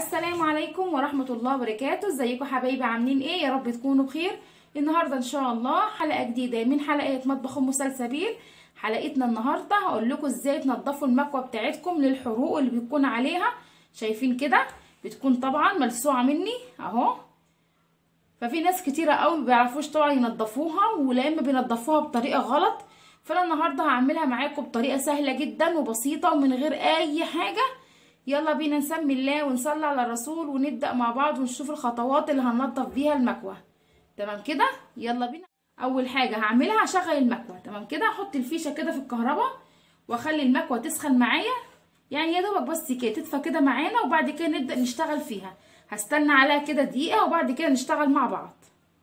السلام عليكم ورحمة الله وبركاته ازيكم حبايبي عاملين ايه يا رب تكونوا بخير النهاردة ان شاء الله حلقة جديدة من حلقات مطبخ ام سلسبيل حلقتنا النهاردة هقول لكم ازاي تنضفوا المكوة بتاعتكم للحروق اللي بيكون عليها شايفين كده بتكون طبعا ملسوعة مني اهو ففي ناس كتيرة قوي مبيعرفوش طبعا ينضفوها ولا اما بينضفوها بطريقة غلط فانا النهاردة هعملها معاكم بطريقة سهلة جدا وبسيطة ومن غير اي حاجة يلا بينا نسمي الله ونصلي على الرسول ونبدأ مع بعض ونشوف الخطوات اللي هننضف بيها المكوة تمام كده يلا بينا اول حاجة هعملها هشغل المكوة تمام كده هحط الفيشة كده في الكهرباء واخلي المكوة تسخن معايا يعني يا دوبك بس كده تدفى كده معانا وبعد كده نبدأ نشتغل فيها هستنى عليها كده دقيقة وبعد كده نشتغل مع بعض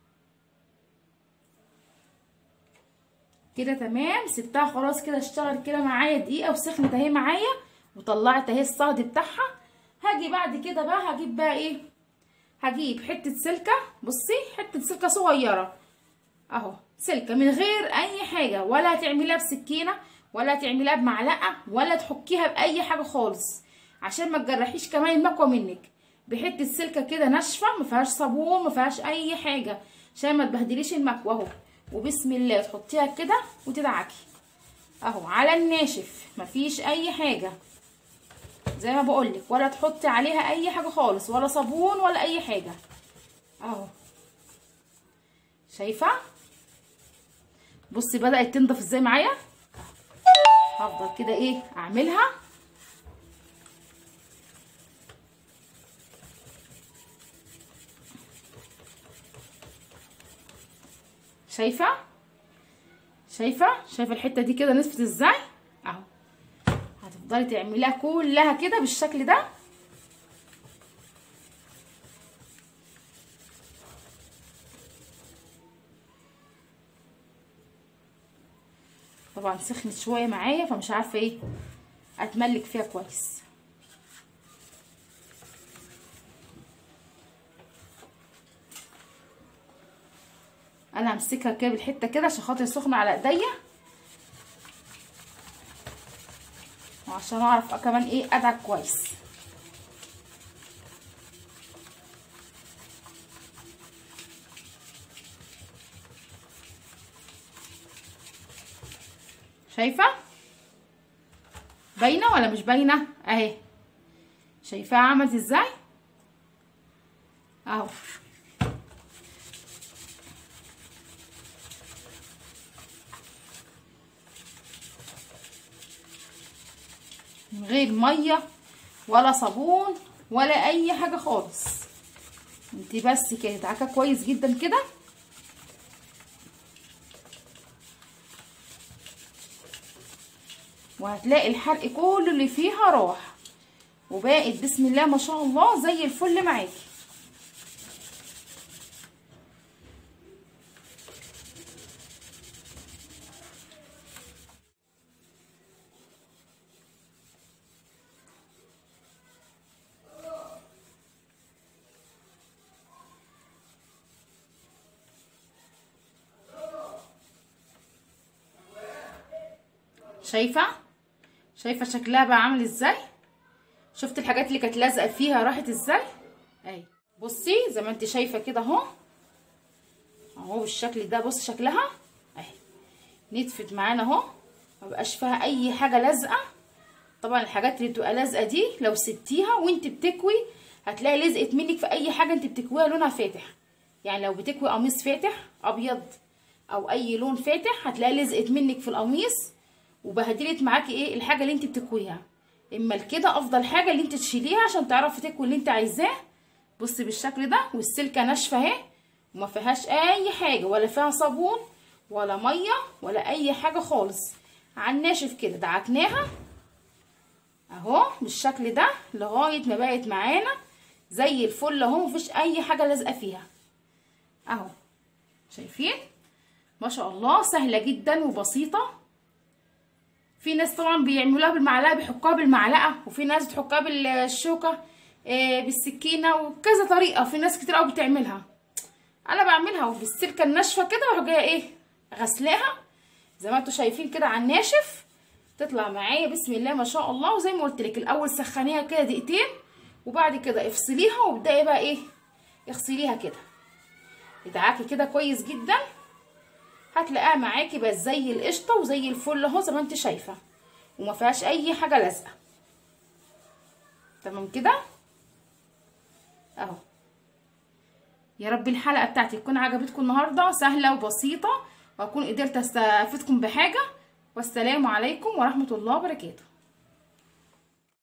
كده تمام سبتها خلاص كده اشتغل كده معايا دقيقة وسخنت اهي معايا وطلعت اهي الصهد بتاعها هاجي بعد كده بقى هجيب بقى ايه هجيب حته سلكه بصي حته سلكه صغيره اهو سلكه من غير اي حاجه ولا هتعمليها بسكينه ولا هتعمليها بمعلقه ولا تحكيها باي حاجه خالص عشان ما تجرحيش كمان المكوه منك بحته سلكه كده ناشفه ما فيهاش صابون ما فيهاش اي حاجه عشان ما تبهدليش المكوه اهو وبسم الله تحطيها كده وتدعكي اهو على الناشف مفيش اي حاجه زي ما بقولك ولا تحطي عليها اي حاجه خالص ولا صابون ولا اي حاجه اهو شايفه بصي بدات تنضف ازاي معايا هفضل كده ايه اعملها شايفه شايفه شايفه الحته دي كده نصفت ازاي اهو هتفضلي تعمليها كلها كده بالشكل ده طبعا سخنت شويه معايا فمش عارفه ايه اتملك فيها كويس انا همسكها كده بالحته كده عشان خاطر سخنه على ايديا وعشان اعرف كمان ايه ادعك كويس شايفه باينه ولا مش باينه اهي شايفاها عملت ازاي اهو من غير ميه ولا صابون ولا اي حاجه خالص انت بس كده دعكه كويس جدا كده وهتلاقي الحرق كله اللي فيها راح وبقت بسم الله ما شاء الله زي الفل معاكي شايفه شايفه شكلها بقى عامل ازاي شفت الحاجات اللي كانت لازقه فيها راحت ازاي اهي بصي زي ما انت شايفه كده اهو اهو بالشكل ده بص شكلها اهي نتفت معانا اهو مبقاش فيها اي حاجه لازقه طبعا الحاجات اللي بتبقى لازقه دي لو سبتيها وانت بتكوي هتلاقي لزقت منك في اي حاجه انت بتكويها لونها فاتح يعني لو بتكوي قميص فاتح ابيض او اي لون فاتح هتلاقي لزقت منك في القميص وبهدلت معاكي ايه الحاجه اللي انت بتكويها اما كده افضل حاجه اللي انت تشيليها عشان تعرفي تكوي اللي انت عايزاه بصي بالشكل ده والسلكه ناشفه اهي وما فيهاش اي حاجه ولا فيها صابون ولا ميه ولا اي حاجه خالص على الناشف كده دعكناها اهو بالشكل ده لغايه ما بقت معانا زي الفل اهو مفيش اي حاجه لازقه فيها اهو شايفين ما شاء الله سهله جدا وبسيطه في ناس طبعا بيعملوها بالمعلقه بيحكوها بالمعلقه وفي ناس بتحكها بالشوكه آه بالسكينه وكذا طريقه في ناس كتير قوي بتعملها انا بعملها بالسلكه الناشفه كده واروح جايه ايه غسلاها زي ما انتوا شايفين كده على الناشف تطلع معايا بسم الله ما شاء الله وزي ما قلت لك الاول سخنيها كده دقيقتين وبعد كده افصليها وابدأي بقى ايه اغسليها كده ادعكي كده كويس جدا هتلاقيها معاكي بقت زي القشطه وزي الفل اهو زي ما انت شايفه وما فيهاش اي حاجه لازقه تمام كده اهو يا رب الحلقه بتاعتي تكون عجبتكم النهارده سهله وبسيطه واكون قدرت استفيدكم بحاجه والسلام عليكم ورحمه الله وبركاته